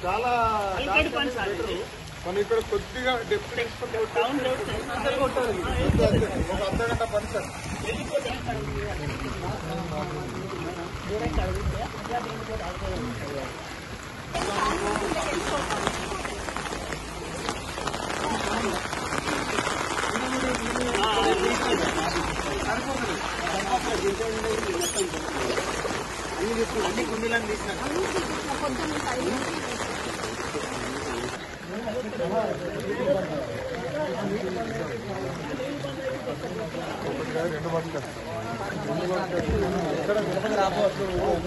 చాలా అల్కడ్ పని సార్ ఇది. మనం ఇక్కడ కొద్దిగా డెప్త్ తీసుకుంటే టౌన్ రోడ్ సెంటర్ కొట్టాలి. అంతే, అంతే. ఒక అర్ధ గంట పని సార్ వెళ్ళిపోతే ఎక్కడ ఉంది? డైరెక్ట్ అడిగితే అట్లా వెళ్ళిపోతే అవుతుంది. అన్ని కుండీలను తీసినా రెండు పడతారు ఇక్కడ గణపతి రాబోతు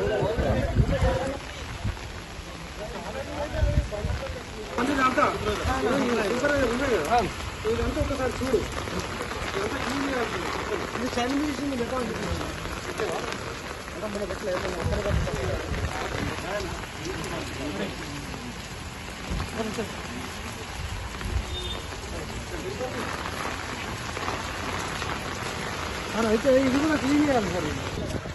ఇదంతా ఇదంతా ఒకసారి చూడు ఇదంతా క్లీన్ చేయాలి ఇది చైన్ చేసింది లెక్క అయితే ఇది కూడా క్లీన్ చేయాలి సార్ ఇది.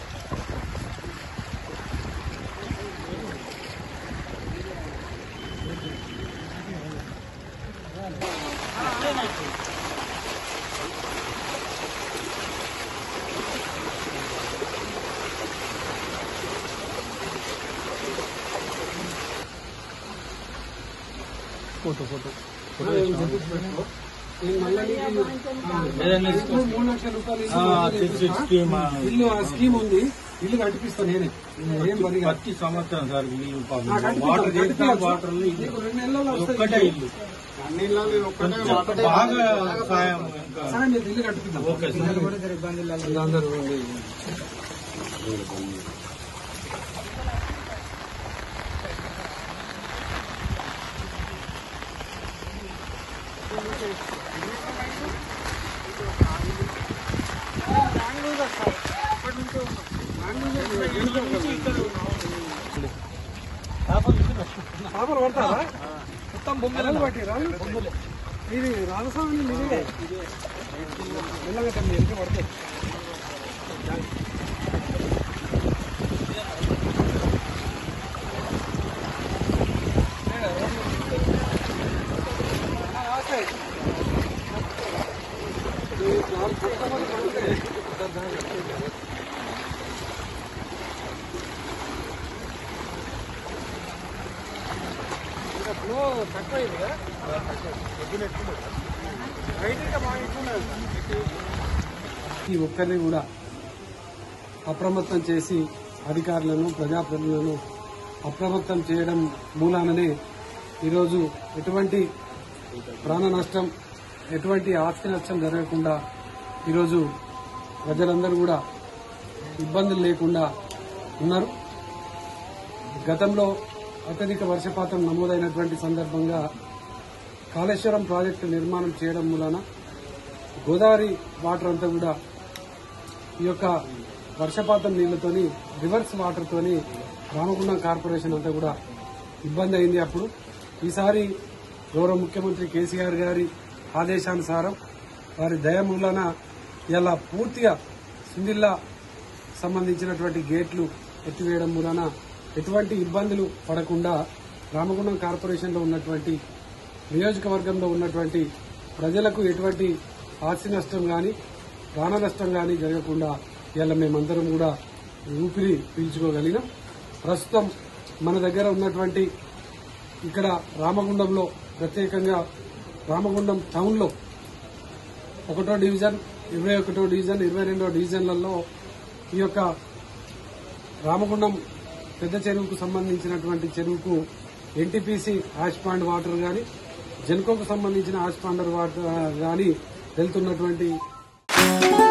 నేను మళ్ళా నీకు, ఆ, ఇప్పుడు మూడు లక్షల రూపాయలు ఇల్లు స్కీమ్ ఇల్లు ఆ స్కీమ్ ఉంది ఇల్లు కట్టిపిస్తా నేనే ఏం పని కాదు. ప్రతి సంవత్సరం సార్ ఇల్లు పాపం. ఆ, కట్టిపిస్తా, వాటర్ చేస్తాం కట్టిపిస్తా. వాటర్ నీకు రెండు నెలల్లో వస్తాయి. ఒక్కటే ఇల్లు అన్ని ఇళ్ళలో ఇది ఒక్కటే కొంచెం బాగా సాయం ఇంకా సరే మీరు ఇల్లు కట్టిపిద్దాం ఓకే సార్. అందరూ ఉంది. చేపలు పడతారా మొత్తం బొమ్మలు పట్టిరా ఇది రాజస్వామి నిజమే మెల్లగా తమ్మి ఎంత పడతాయి తక్కువ ఇది ఈ ఒక్కరిని కూడా అప్రమత్తం చేసి అధికారులను ప్రజాప్రతినిధులను అప్రమత్తం చేయడం మూలాననే ఈరోజు ఎటువంటి ప్రాణ నష్టం ఎటువంటి ఆస్తి నష్టం జరగకుండా ఈరోజు ప్రజలందరూ కూడా ఇబ్బందులు లేకుండా ఉన్నారు గతంలో అత్యధిక వర్షపాతం నమోదైనటువంటి సందర్భంగా కాళేశ్వరం ప్రాజెక్టు నిర్మాణం చేయడం మూలన గోదావరి వాటర్ అంతా కూడా ఈ యొక్క వర్షపాతం నీళ్లతోని రివర్స్ వాటర్ తోని రామగుండం కార్పొరేషన్ అంతా కూడా ఇబ్బంది అయింది అప్పుడు ఈసారి గౌరవ ముఖ్యమంత్రి కేసీఆర్ గారి ఆదేశానుసారం వారి దయ మూలన ఇలా పూర్తిగా సిందిల్లా సంబంధించినటువంటి గేట్లు ఎత్తివేయడం మూలన ఎటువంటి ఇబ్బందులు పడకుండా రామగుండం కార్పొరేషన్లో ఉన్నటువంటి నియోజకవర్గంలో ఉన్నటువంటి ప్రజలకు ఎటువంటి ఆస్తి నష్టం కానీ ప్రాణ నష్టం కానీ జరగకుండా ఇలా మేమందరం కూడా ఊపిరి పీల్చుకోగలిగినాం ప్రస్తుతం మన దగ్గర ఉన్నటువంటి ఇక్కడ రామగుండంలో ప్రత్యేకంగా రామగుండం టౌన్లో ఒకటో డివిజన్ ఇరవై ఒకటో డివిజన్ ఇరవై రెండో డివిజన్లలో ఈ యొక్క రామగుండం పెద్ద చెరువుకు సంబంధించినటువంటి చెరువుకు ఎన్టీపీసీ యాష్ పాండ్ వాటర్ కానీ జెన్కోకు సంబంధించిన యాష్ పాండర్ వాటర్ కానీ వెళ్తున్నటువంటి